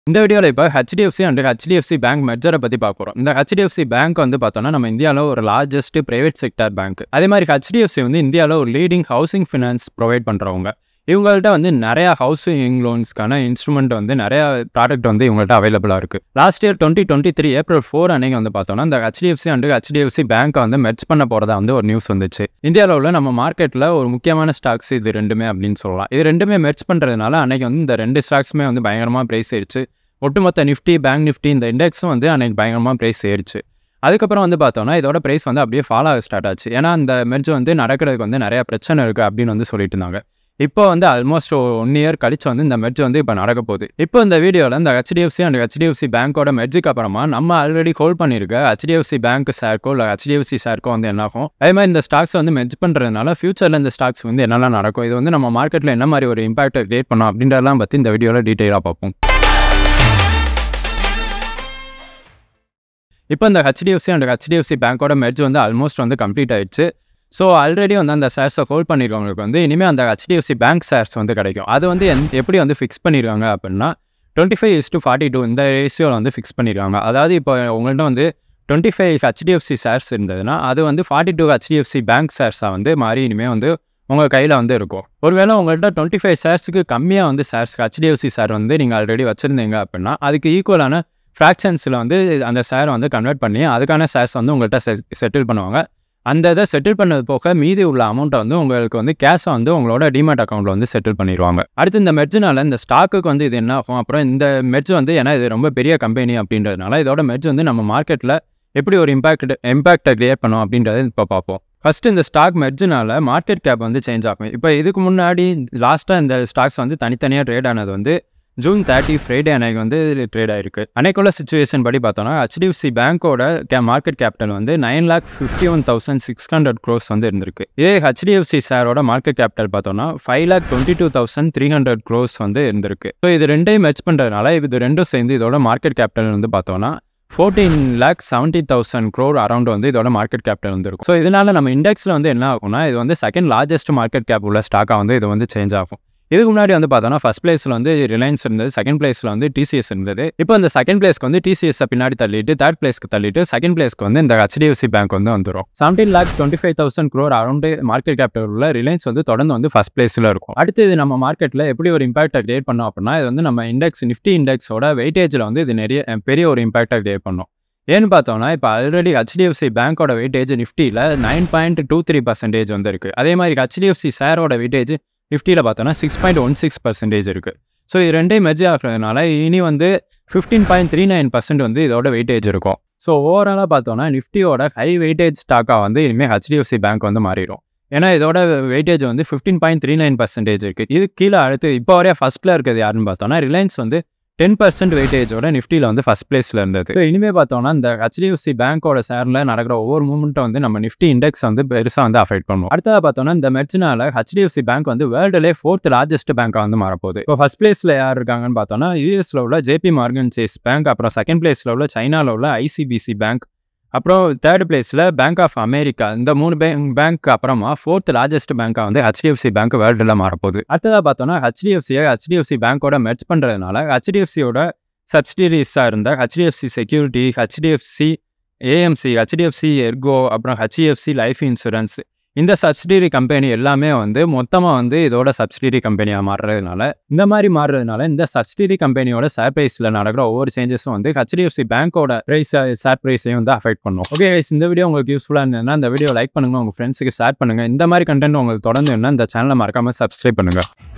இந்த வீடியோவில் இப்போ ஹெச்டிஎஃப்சி அண்ட் ஹெச்டிஎஃப்சி பேங்க் மெர்ஜரை பற்றி பார்க்க போகிறோம் இந்த ஹெச்டிஎஃப்சி பேங்க் வந்து பார்த்தோன்னா நம்ம இந்தியாவில் ஒரு லார்ஜஸ்ட் பிரைவேட் செக்டர் பேங்க் அதே மாதிரி ஹெச்டிஎஃப்சி வந்து இந்தியாவில் ஒரு லீடிங் ஹவுசிங் ஃபினான்ஸ் ப்ரொவைட் பண்ணுறவங்க இவங்கள்ட்ட வந்து நிறையா ஹவுசிங் லோன்ஸ்க்கான இன்ஸ்ட்ருமெண்ட் வந்து நிறையா ப்ராடக்ட் வந்து இவங்கள்ட்ட அவைலபிளாக இருக்குது last year twenty twenty three April four அன்னைக்கு வந்து பார்த்தோன்னா இந்த ஹெச்டிஎஃப்சி அண்ட் ஹெச்டிஎஃப்சி பேங்க்கை வந்து மெர்ச் பண்ண போகிறதா வந்து ஒரு நியூஸ் வந்துச்சு இந்தியாவில் உள்ள நம்ம மார்க்கெட்டில் ஒரு முக்கியமான ஸ்டாக்ஸ் இது ரெண்டுமே அப்படின்னு சொல்லலாம் இது ரெண்டுமே மெர்ச் பண்ணுறதுனால அன்னைக்கு வந்து இந்த ரெண்டு ஸ்டாக்ஸுமே வந்து பயங்கரமாக ப்ரைஸ் ஆயிடுச்சு ஒட்டுமொத்த நிஃப்டி பேங்க் நிஃப்டி இந்த இண்டெக்ஸும் வந்து அன்னைக்கு பயங்கரமாக ப்ரைஸ் ஏறிச்சு அதுக்கப்புறம் வந்து பார்த்தோன்னா இதோட ப்ரைஸ் வந்து அப்படியே ஃபாலோ ஆக ஸ்டார்ட் ஆச்சு ஏன்னா அந்த மெர்ஜ் வந்து நடக்கிறதுக்கு வந்து நிறைய பிரச்சனை இருக்குது அப்படின்னு வந்து சொல்லிட்டு இருந்தாங்க இப்போ வந்து ஆல்மோஸ்ட் ஒன் இயர் கழிச்சு வந்து இந்த மெர்ஜ் வந்து இப்போ நடக்க போகுது இப்போ இந்த வீடியோவில் இந்த ஹெச்டிஎஃப்சி அண்ட் ஹெச்டிஎஃப்சி பேங்க்கோட மெர்ஜுக்கு அப்புறமா நம்ம ஆல்ரெடி ஹோல்ட் பண்ணியிருக்க ஹெச்டிஎஃப்சி பேங்க் ஷேர்க்கோ இல்லை ஹெச்டிஎஃப்சி ஷேர்க்கோ வந்து என்னாகும் அதே மாதிரி இந்த ஸ்டாக்ஸ் வந்து மெர்ஜ் பண்ணுறதுனால ஃபியூச்சரில் இந்த ஸ்டாக்ஸ் வந்து என்னெல்லாம் நடக்கும் இது வந்து நம்ம மார்க்கெட்டில் என்ன மாதிரி ஒரு இம்பாக்ட் கிரியேட் பண்ணும் அப்படின்றதெல்லாம் பற்றி இந்த வீடியோவில் டீட்டெயிலாக பார்ப்போம் இப்போ இந்த ஹெச்டிஎஃப்சி அண்ட் ஹெச்டிஎஃப்சி பேங்க்கோட மெர்ஜ் வந்து ஆல்மோஸ்ட் வந்து கம்ப்ளீட் ஆயிடுச்சு ஸோ ஆல்ரெடி வந்து அந்த ஷேர்ஸை ஹோல்ட் பண்ணியிருக்கவங்களுக்கு வந்து இனிமேல் அந்த ஹெச்டிஎஃப்சி பேங்க் ஷேர்ஸ் வந்து கிடைக்கும் அது வந்து எந் எப்படி வந்து ஃபிக்ஸ் பண்ணியிருக்காங்க அப்படின்னா twenty five is to forty two இந்த ரேஷியோவில் வந்து ஃபிக்ஸ் பண்ணியிருக்காங்க அதாவது இப்போ உங்கள்கிட்ட வந்து டுவெண்ட்டி ஃபைவ் ஹெச்டிஎஃப்சி ஷேர்ஸ் இருந்ததுன்னா அது வந்து ஃபார்ட்டி டூ ஹெச்டிஎஃப்சி பேங்க் ஷேர்ஸாக வந்து மாறி இனிமேல் வந்து உங்கள் கையில் வந்து இருக்கும் ஒருவேளை உங்கள்கிட்ட டுவெண்ட்டி ஃபைவ் ஷேர்ஸுக்கு கம்மியாக வந்து ஷேர்ஸ் ஹெச்டிஎஃப்சி ஷேர் வந்து நீங்கள் ஆல்ரெடி வச்சுருந்தீங்க அப்படின்னா அதுக்கு ஈக்குவலான ஃப்ராக்ஷன்ஸில் வந்து அந்த ஷேரை வந்து கன்வெர்ட் பண்ணி அதுக்கான ஷேர்ஸ் வந்து உங்கள்கிட்ட செ செட்டில் பண்ணுவாங்க அந்த இதை செட்டில் பண்ணது போக மீதி உள்ள அமௌண்ட்டை வந்து உங்களுக்கு வந்து கேஷை வந்து உங்களோட டிமேட் அக்கௌண்ட்டில் வந்து செட்டில் பண்ணிடுவாங்க அடுத்து இந்த மெர்ஜினால இந்த ஸ்டாக்குக்கு வந்து இது என்ன ஆகும் அப்புறம் இந்த மெர்ஜ் வந்து ஏன்னா இது ரொம்ப பெரிய கம்பெனி அப்படின்றதுனால இதோட மெர்ஜ் வந்து நம்ம மார்க்கெட்டில் எப்படி ஒரு இம்பாக்ட் இம்பாக்டை கிரியேட் பண்ணும் அப்படின்றத இப்போ பார்ப்போம் ஃபர்ஸ்ட் இந்த ஸ்டாக் மெர்ஜினால மார்க்கெட் கேப் வந்து சேஞ்ச் ஆகும் இப்போ இதுக்கு முன்னாடி லாஸ்ட்டாக இந்த ஸ்டாக்ஸ் வந்து தனித்தனியாக ட்ரேட் ஆனது வந்து ஜூன் தேர்ட்டி ஃப்ரைடே அன்னைக்கு வந்து ட்ரேட் ஆயிருக்கு அன்னைக்குள்ள சுச்சுவேஷன் படி பார்த்தோன்னா ஹெச்டிஎஃப்சி பேங்க்கோட கே மார்க்கெட் கேபிட்டல் வந்து nine lakh fifty one thousand six hundred crores வந்து இருந்திருக்கு இதே ஹெச்டிஎஃப்சி ஷேரோட மார்க்கெட் கேபிட்டல் பார்த்தோன்னா five lakh twenty two thousand three hundred crores வந்து இருந்திருக்கு ஸோ இது ரெண்டையும் மெச் பண்ணுறதுனால இது ரெண்டும் சேர்ந்து இதோட மார்க்கெட் கேபிட்டல் வந்து பார்த்தோன்னா fourteen lakh seventy thousand crore around வந்து இதோட மார்க்கெட் கேபிட்டல் வந்து இருக்கும் ஸோ இதனால நம்ம இண்டெக்ஸில் வந்து என்ன ஆகும்னா இது வந்து செகண்ட் லார்ஜஸ்ட் மார்க்கெட் கேப் உள்ள ஸ்டாக்காக வந்து இது வந்து சேஞ்ச் ஆகும் இதுக்கு முன்னாடி வந்து பார்த்தோன்னா ஃபஸ்ட் பிளேஸில் வந்து ரிலையன்ஸ் இருந்தது செகண்ட் பிளேஸில் வந்து டிசிஎஸ் இருந்தது இப்போ இந்த செகண்ட் பிளேஸ்க்கு வந்து டிசிஎஸ் பின்னாடி தள்ளிட்டு தேர்ட் பிளேஸ்க்கு தள்ளிட்டு செகண்ட் பிளேஸ்க்கு வந்து இந்த ஹெச்டிஎஃப்சி பேங்க் வந்து வந்துடும் seventeen lakh twenty five thousand crore around market capital உள்ள ரிலையன்ஸ் வந்து தொடர்ந்து வந்து ஃபஸ்ட் பிளேஸில் இருக்கும் அடுத்து இது நம்ம மார்க்கெட்டில் எப்படி ஒரு இம்பாக்டை கிரியேட் பண்ணோம் அப்படின்னா இது வந்து நம்ம இண்டெக்ஸ் நிஃப்டி இண்டெக்ஸோட வெயிட்டேஜில் வந்து இது நிறைய பெரிய ஒரு இம்பாக்டை கிரியேட் பண்ணும் ஏன்னு பார்த்தோம்னா இப்போ ஆல்ரெடி ஹெச்டிஎஃப்சி பேங்க்கோட வெயிட்டேஜ் நிஃப்டியில் nine point two three percentage வந்து இருக்குது அதே மாதிரி ஹெச்டிஎஃப்சி ஷேரோட வெயிட்டேஜ் நிஃப்டியில் பார்த்தோன்னா six point one six percentage இருக்குது ஸோ இது ரெண்டையும் மெர்ஜ் ஆகிறதுனால இனி வந்து fifteen point three nine percent வந்து இதோட வெயிட்டேஜ் இருக்கும் ஸோ ஓவராலாக பார்த்தோன்னா நிஃப்டியோட ஹை வெயிட்டேஜ் ஸ்டாக்காக வந்து இனிமேல் ஹெச்டிஎஃப்சி பேங்க் வந்து மாறிடும் ஏன்னா இதோட வெயிட்டேஜ் வந்து fifteen point three nine percentage இருக்குது இது கீழே அடுத்து இப்போ வரையா ஃபஸ்ட்டில் இருக்கிறது யாருன்னு பார்த்தோன்னா ரிலையன்ஸ் வந்து டென் பர்சன்ட் வெயிட்டேஜோட நிஃப்டியில் வந்து ஃபஸ்ட் பிளேஸில் இருந்தது ஸோ இனிமேல் பார்த்தோம்னா இந்த ஹெச்டிஎஃப்சி பேங்க்கோட ஷேரில் நடக்கிற ஒவ்வொரு மூமெண்ட்டும் வந்து நம்ம நிஃப்டி இண்டெக்ஸ் வந்து பெருசாக வந்து அஃபெக்ட் பண்ணுவோம் அடுத்ததாக பார்த்தோம்னா இந்த மெர்ச்சினால ஹெச்டிஎஃப்சி பேங்க் வந்து வேர்ல்டுலே ஃபோர்த் லார்ஜஸ்ட் பேங்காக வந்து மாறப்போகுது இப்போ ஃபஸ்ட் பிளேஸில் யார் இருக்காங்கன்னு பார்த்தோம்னா யூஎஸில் உள்ள ஜேபி மார்கன் சேஸ் பேங்க் அப்புறம் செகண்ட் பிளேஸில் உள்ள சைனாவில் உள்ள ஐசிபிசி பேங்க் அப்புறம் தேர்ட் பிளேஸில் பேங்க் ஆஃப் அமெரிக்கா இந்த மூணு பேங்க் பேங்க் அப்புறமா ஃபோர்த் லார்ஜஸ்ட் பேங்காக வந்து ஹெச்டிஎஃப்சி பேங்க் வேர்ல்டில் மாறப்போகுது அடுத்ததாக பார்த்தோன்னா ஹெச்டிஎஃப்சியை ஹெச்டிஎஃப்சி பேங்க்கோட மெர்ச் பண்ணுறதுனால ஹெச்டிஎஃப்சியோட சப்சிடரிஸாக இருந்த HDFC security HDFC AMC HDFC ERGO அப்புறம் ஹெச்டிஎஃப்சி லைஃப் இன்சூரன்ஸ் இந்த சப்சிடரி கம்பெனி எல்லாமே வந்து மொத்தமாக வந்து இதோட சப்சிடரி கம்பெனியாக மாறுறதுனால இந்த மாதிரி மாறுறதுனால இந்த சப்சிடரி கம்பெனியோட ஷேர் ப்ரைஸில் நடக்கிற ஒவ்வொரு சேஞ்சஸும் வந்து ஹெச்டிஎஃப்சி பேங்க்கோட ப்ரைஸ் ஷேர் ப்ரைஸையும் வந்து அஃபெக்ட் பண்ணும் ஓகே இந்த வீடியோ உங்களுக்கு யூஸ்ஃபுல்லாக இருந்ததுன்னா இந்த வீடியோ லைக் பண்ணுங்கள் உங்கள் ஃப்ரெண்ட்ஸுக்கு ஷேர் பண்ணுங்கள் இந்த மாதிரி கண்டென்ட் உங்களுக்கு தொடர்ந்து இந்த சேனலை மறக்காமல் சப்ஸ்கிரைப் பண்ணுங்கள்